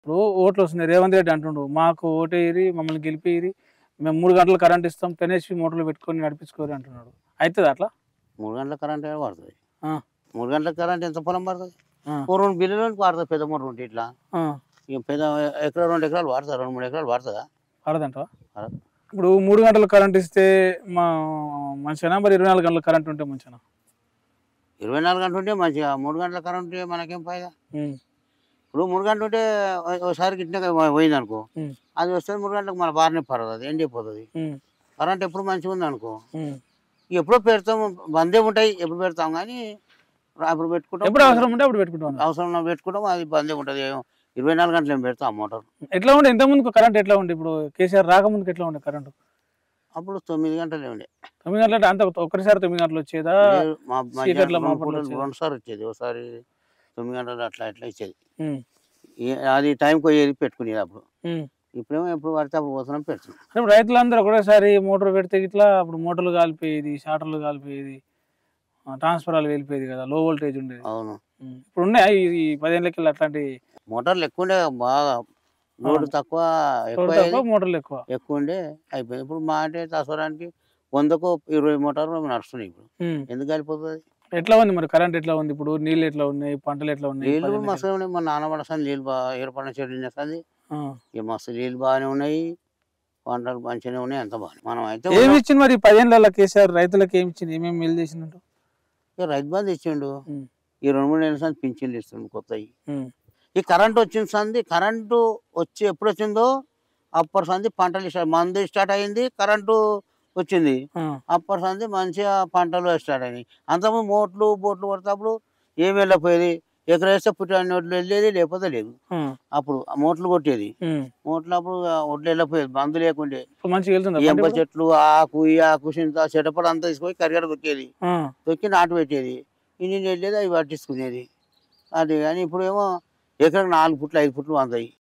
ఇప్పుడు ఓట్లు వస్తున్నాయి రేవంత్ రెడ్డి అంటుండు మాకు ఓటేరి మమ్మల్ని గెలిపేరి మేము మూడు గంటలు కరెంట్ ఇస్తాం టెన్ హెచ్పి మోటార్లు పెట్టుకొని నడిపించుకోరు అంటున్నాడు అవుతుంది అట్లా మూడు గంటల కరెంట్ ఏడ పడుతుంది ఆ. మూడు గంటల కరెంట్ ఎంత పొలం పడుతుంది ఆ. ఓ రెండు బిల్లులు పడుతుంది పెద్ద మూడు రెండు ఇట్లా ఆ, ఇక పెద్ద ఎకరా రెండు ఎకరాలు పడుతుంది రెండు మూడు ఎకరాలు పడుతుందా పడదంటవా పడదు. ఇప్పుడు మూడు గంటలు కరెంట్ ఇస్తే మా మంచిగా మరి ఇరవై నాలుగు గంటల కరెంట్ ఉంటే మంచిగా ఇరవై నాలుగు గంటలు ఉంటే మంచిగా మూడు గంటల కరెంట్ ఉంటే మనకేం ఫాయిదా ఇప్పుడు మూడు గంటలు ఉంటే ఓ- ఒకసారి గిట్టిన పోయింది అనుకో ఉమ్. అది వస్తే మూడు గంటలకు మన బాగానే పడదు అది ఎండిపోతుంది కరెంట్ ఎప్పుడు మంచిగా ఉంది అనుకో ఎప్పుడో పెడతాం బందే ఉంటాయి ఎప్పుడు పెడతాం కానీ అప్పుడు పెట్టుకుంటాం ఎప్పుడు అవసరం ఉంటే అప్పుడు పెట్టుకుంటాం అవసరం ఉన్నప్పుడు పెట్టుకుంటాం అది బందే ఉంటుంది ఇరవై నాలుగు గంటలు ఏం పెడతాం మోటార్ ఎట్లా ఉండే ఇంత ముందుకు కరెంట్ ఎట్లా ఉండే ఇప్పుడు కేసీఆర్ రాకముందుకు ఎట్లా ఉండే కరెంట్ అప్పుడు తొమ్మిది గంటలే ఉండే తొమ్మిది గంటలు అంటే అంత ఒక్కరిసారి తొమ్మిది గంటలు వచ్చేదా లేదు, మా చీకట్లో మధ్యాహ్నం మా రెండు పూటలు పూటలు వచ్చేది. రెండు సార్లు వచ్చేది ఒకసారి తొమ్మిది గంటలు అట్లా అట్లా ఇచ్చేది ఉమ్, ఏ- అది టైంకి పోయేది పెట్టుకునేది అప్పుడు ఉమ్. ఇప్పుడేమో ఎప్పుడు పడితే అప్పుడు పోతున్నాం పెడుతున్నాం అంటే ఇప్పుడు రైతులందరూ ఒకటేసారి మోటార్ పెడితే ఇట్లా అప్పుడు మోటార్లు కాలిపోయేది షార్టర్లు కాలిపోయేది ఆ, ట్రాన్స్ఫరాలు వెళ్ళిపోయేది కదా లో వోల్టేజ్ ఉండేది అవును ఉమ్. ఇప్పుడు ఉన్నాయి ఈ పదేళ్ళకి అట్లాంటి మోటార్లు ఎక్కువ ఉండే బాగా లోడ్ తక్కువ ఎక్కువ రోడ్డు తక్కువ అయ్యేది, మోటార్లు ఎక్కువ ఎక్కువ ఉండే అయిపోయింది ఇప్పుడు మా అంటే తసరానికి వందకు ఇరవై మోటార్లు నడుస్తున్నాయి ఇప్పుడు ఉమ్. ఎందుకు కలిపోతుంది ఎట్లా ఉంది మరి కరెంట్ ఎట్లా ఉంది ఇప్పుడు నీళ్ళు ఎట్లా ఉన్నాయి పంటలు ఎట్లా ఉన్నాయి నీళ్ళు కూడా పదేళ్ళకి? మస్తు ఉన్నాయి మా నాన్న పడసాను నీళ్ళు బాగా ఏర్పడిన చెడు చేస్తుంది ఆ. ఇక మస్తు నీళ్ళు బాగానే ఉన్నాయి పంటలు మంచిగానే ఉన్నాయి అంత బాగా మనం అయితే ఏమి ఉన్నాం. ఇచ్చింది మరి ఈ పదేళ్ళ కేసీఆర్ రైతులకు ఏమి ఇచ్చింది ఏమేమి మేలు చేసినట్టు ఇక రైతు బంధు ఇచ్చిండు ఉమ్. ఈ రెండు మూడు నెలల సంది పింఛన్లు ఇస్తుండు కొత్తవి ఉమ్. ఈ కరెంట్ వచ్చిన సంది కరెంటు వచ్చి ఎప్పుడు వచ్చిందో అప్పటి సంది పంటలు స్టార్ట్ మందు స్టార్ట్ అయింది కరెంటు వచ్చింది ఆ. అప్పటి సంది మంచిగా పంటలు స్టార్ట్ అయినాయి అంతకుముందు మోట్లు బోట్లు పడేటప్పుడు ఏమి వెళ్ళకపోయేది ఎక్కడ వేస్తే పుట్టిన నోట్లు వెళ్ళేది లేకపోతే లేదు ఆ. అప్పుడు ఆ మోట్లు కొట్టేది ఉమ్. మోట్లు అప్పుడు ఆ ఒడ్లు వెళ్ళకపోయేది మందు లేకుండే ఇప్పుడు మంచిగా వెళ్తుందా ఈ పంట ఎంబ ఇప్పుడు? చెట్లు ఆకు ఈ ఆకు చింత చెటపడ అంతా తీసుకొని కరిగడ దొక్కేది ఆ. తొక్కి నాటు పెట్టేది ఇన్ని వెళ్ళేది అవి పట్టించుకునేది అది కానీ ఇప్పుడు ఏమో ఎకరకు నాలుగు ఫుట్లు ఐదు ఫుట్లు అందాయి